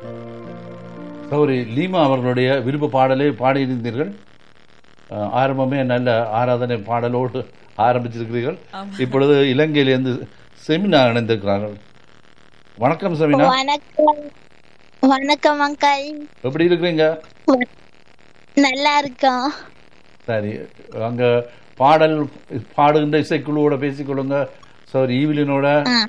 சௌரி Lima அவர்களுடைய விருப்ப பாடலை பாடியிருந்தீர்கள் அஹ், ஆரம்பமே நல்ல ஆராதனை பாடலோடு ஆரம்பிச்சிருக்கிறீர்கள் இப்பொழுது இலங்கையிலிருந்து செமினா இணைந்திருக்கிறார்கள் வணக்கம் செமினா வணக்கம் வணக்கம் அங்கிள் எப்படி இருக்கிறீங்க நல்லா இருக்கோம் சரி அங்க பாடல் பாடுகின்ற இசைக்குழுவோட பேசிக்கொள்ளுங்க சார் ஈவிலினோட ஆ.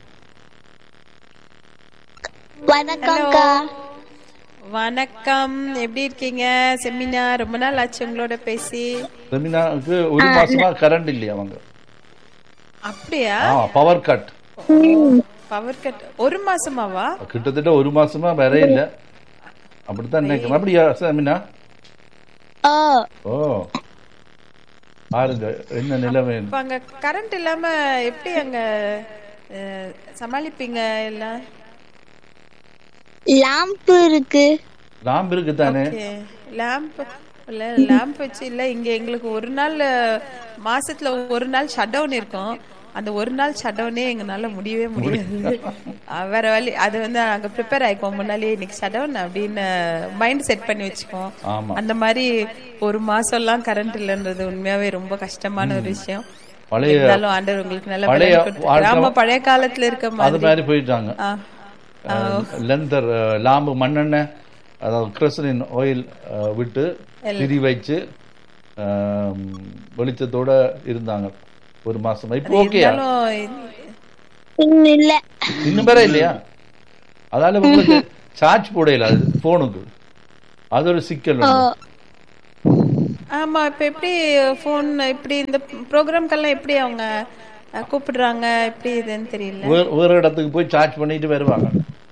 வணக்கம்க்கா வணக்கம் எப்படி இருக்கீங்க செமினா ரொம்ப நாள் ஆச்சு உங்களோட பேசி செமினாவுக்கு ஒரு மாசமா கரண்ட் இல்லையா அவங்க அப்படியா பவர் கட் பவர் கட் ஒரு மாசமாவா கிட்டத்தட்ட ஒரு மாசமா வேற இல்ல அப்படித்தான் நினைக்கிறேன் அப்படியா செமினா ஓ ஓ பாருங்க என்ன நிலைமை இப்ப அங்க கரண்ட் இல்லாம எப்படி அங்க அஹ், சமாளிப்பீங்க எல்லாம் லாம்பு இருக்கு லாம்பு இருக்கு தானே லேம்ப் இல்ல லேம்ப் வச்சு இல்ல இங்க எங்களுக்கு ஒரு நாள் அஹ், மாசத்துல ஒரு நாள் ஷட் டவுன் இருக்கும் அந்த ஒரு நாள் ஷட் டவுனே எங்களால முடியவே முடியாது அஹ், வேற வழி அது வந்து அங்க ப்ரிப்பேர் ஆயிக்குவோம் முன்னாலே இன்னைக்கு ஷட் டவுன் அப்படின்னு மைண்ட் செட் பண்ணி வச்சுக்குவோம் ஆமா அந்த மாதிரி ஒரு மாசம் எல்லாம் கரண்ட் இல்லைன்றது உண்மையாவே ரொம்ப கஷ்டமான ஒரு விஷயம் பழைய இருந்தாலும் ஆண்டவர் உங்களுக்கு நல்ல பழைய பலன் கொடுத்திருக்காரு. வாழ்க்கை- ஆமா பழைய காலத்துல இருக்க அது மாதிரி மாதிரி போயிட்டாங்க ஆ. லெந்தர் லாம்பு மண்ணெண்ணெய் அதாவது கிரசலின் ஆயில் விட்டு திரி வச்சு அஹ், வெளிச்சத்தோட இருந்தாங்க ஒரு மாசம் இப்போ ஓகேயா இருந்தாலும் இன்னும் இல்ல இன்னும் வேற இல்லையா அதால உங்களுக்கு சார்ஜ் போடையில அது போனுக்கு அது ஒரு சிக்கல் ஓ வந்து ஆமா இப்ப எப்படி போன் இப்படி இந்த ப்ரோக்ராம்க்கெல்லாம் எப்படி அவங்க அஹ், கூப்பிடுறாங்க எப்படி இதுன்னு தெரியல வேற வேற இடத்துக்கு போய் சார்ஜ் பண்ணிட்டு வருவாங்க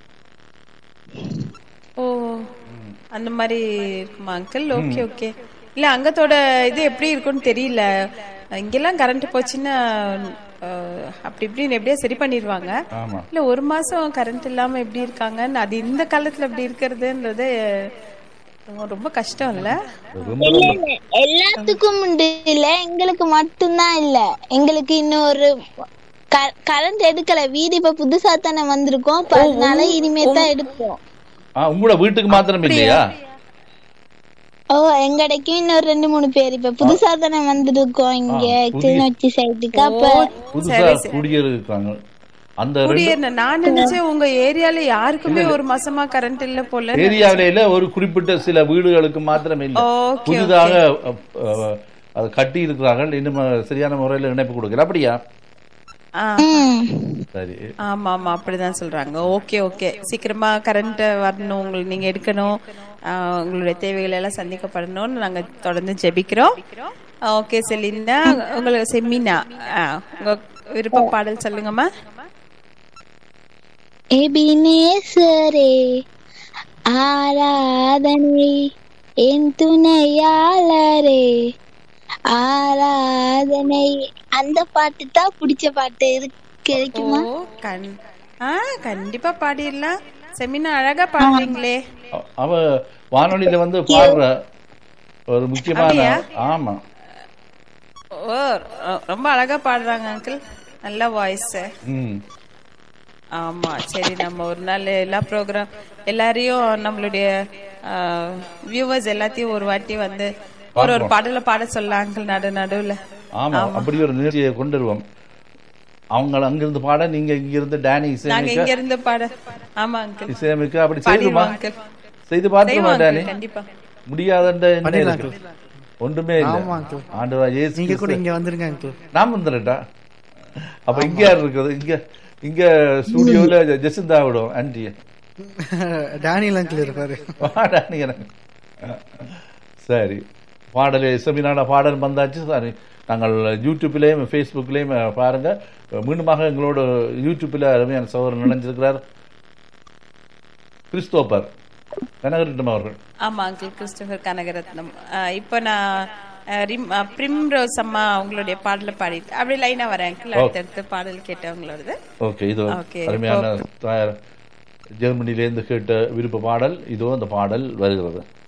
ஓ அந்த மாதிரி இருக்குமா அங்கிள் ஓகே ஓகே இல்ல அங்கத்தோட இது எப்படி இருக்கும்னு தெரியல இங்கெல்லாம் கரண்ட் போச்சுன்னா அஹ், அப்படி இப்படின்னு எப்படியோ சரி பண்ணிடுவாங்க ஆமா இல்ல ஒரு மாசம் கரண்ட் இல்லாம எப்படி இருக்காங்கன்னு அது இந்த காலத்துல எப்படி இருக்கிறதுன்றது ரொம்ப- ரொம்ப கஷ்டம் இல்ல ரொம்ப இல்ல இல்ல எல்லாத்துக்கும் உண்டு இல்ல எங்களுக்கு மட்டும்தான் இல்ல எங்களுக்கு இன்னொரு கரண்ட் எடுக்கல வீடு இப்ப புதுசா தானே வந்திருக்கோம் அப்ப அதனால இனிமே தான் எடுப்போம் ஆ, உங்களோட வீட்டுக்கு மாத்திரம் இல்லையா ஓ எங்கடைக்கும் இன்னொரு ரெண்டு மூணு பேர் இப்ப புதுசா தானே வந்திருக்கோம் இங்க கிளிநொச்சி சைடுக்கு அப்ப புதுசா குடியிருக்காங்க அந்த ரெண்டு குடியேறின நான் நினைச்சேன் உங்க ஏரியால யாருக்குமே ஒரு மாசமா கரண்ட் இல்ல போல ஏரியாவில ஒரு குறிப்பிட்ட சில வீடுகளுக்கு மாத்திரம் இல்லை ஓகே புதிதாக அஹ், அஹ், அதை கட்டி இருக்கிறார்கள் இன்னும் சரியான முறையில் இணைப்பு கொடுக்கல அப்படியா ஆ ம் சரி ஆமா ஆமா அப்படிதான் சொல்றாங்க ஓகே ஓகே சீக்கிரமா கரண்ட் வரணும் உங்களுக்கு நீங்க எடுக்கணும் ஆ, உங்களுடைய தேவைகள் எல்லாம் சந்திக்கப்படணும்னு நாங்க தொடர்ந்து ஜெபிக்கிறோம் ஓகே செலினா உங்களுக்கு செமினா ஆ, உங்க விருப்ப பாடல் சொல்லுங்கம்மா எபினேசரே ஆராதனை என் துணையாளரே ஆராதனை அந்த பாட்டு தான் பிடிச்ச பாட்டு இருக்கு கிடைக்குமா ஓ கண் ஆ கண்டிப்பா பாடிடலாம் செமினா அழகா பாடுறீங்களே அ- அவ வானொலியில வந்து பாடுற ஒரு முக்கியமான ஆமா ஓ ரொ- ரொம்ப அழகா பாடுறாங்க அங்கிள் நல்ல வாய்ஸ் ம் ஆமா சரி நம்ம ஒரு நாள் எல்லா ப்ரோக்ராம் எல்லாரையும் நம்மளுடைய வியூவர்ஸ் எல்லாத்தையும் ஒரு வாட்டி வந்து ஒரு ஒரு பாடல பாட சொல்லலாம் அங்கிள் நடு நடுவுல ஆமா அப்படி ஒரு நிகழ்ச்சியை கொண்டு வருவோம் அவங்க அங்கிருந்து பாட நீங்க இங்கிருந்து டேனி நாங்க இசையமைக்க இங்க இருந்து பாட ஆமா அங்கிள் இசையமைக்க அப்படி செய்துமா பாடிடுவோம் அங்கிள் செய்து பார்த்துமா செய்வோம் டேனி uncle, கண்டிப்பா முடியாதன்ற என்ன இருக்கு ஒன்றுமே இல்ல ஆமா uncle. ஆண்டவரா இயேசு நீங்க கூட கிறிஸ்து- இங்க வந்துருங்க அங்கிள் நான் வந்துடட்டா அப்ப இங்க யார் இருக்குது இங்க இங்க ஸ்டுடியோல ஜெசிந்தா விடும் ஆன்டி டேனியல் அங்கிள் இருப்பாரு வாடா நீ எனக்கு. சரி பாடல் செமினான பாடல் வந்தாச்சு சரி நாங்கள் யூடியூப்லேயும் ஃபேஸ்புக்லேயும் பாருங்க மீண்டுமாக எங்களோட யூடியூப்பில் அருமையான சகோதரர் நினைஞ்சிருக்கிறார் கிறிஸ்தோப்பர் கனகரட்னம் அவர்கள் ஆமா அங்கிள் கிறிஸ்டோபர் கனகரத்னம் ஆஹ் இப்போ நான் ஆஹ் ரிம் ஆஹ் பிரிம்ரோஸ் அம்மா அவங்களுடைய பாடல பாடிட்டு அப்படியே லைனா வரேன் அங்கிள் அடுத்தடுத்து பாடல் கேட்டவங்களோடது ஓகே இது Okay, அருமையான தாயார் ஜெர்மனிலேருந்து கேட்ட விருப்ப பாடல் இதோ அந்த பாடல் வருகிறது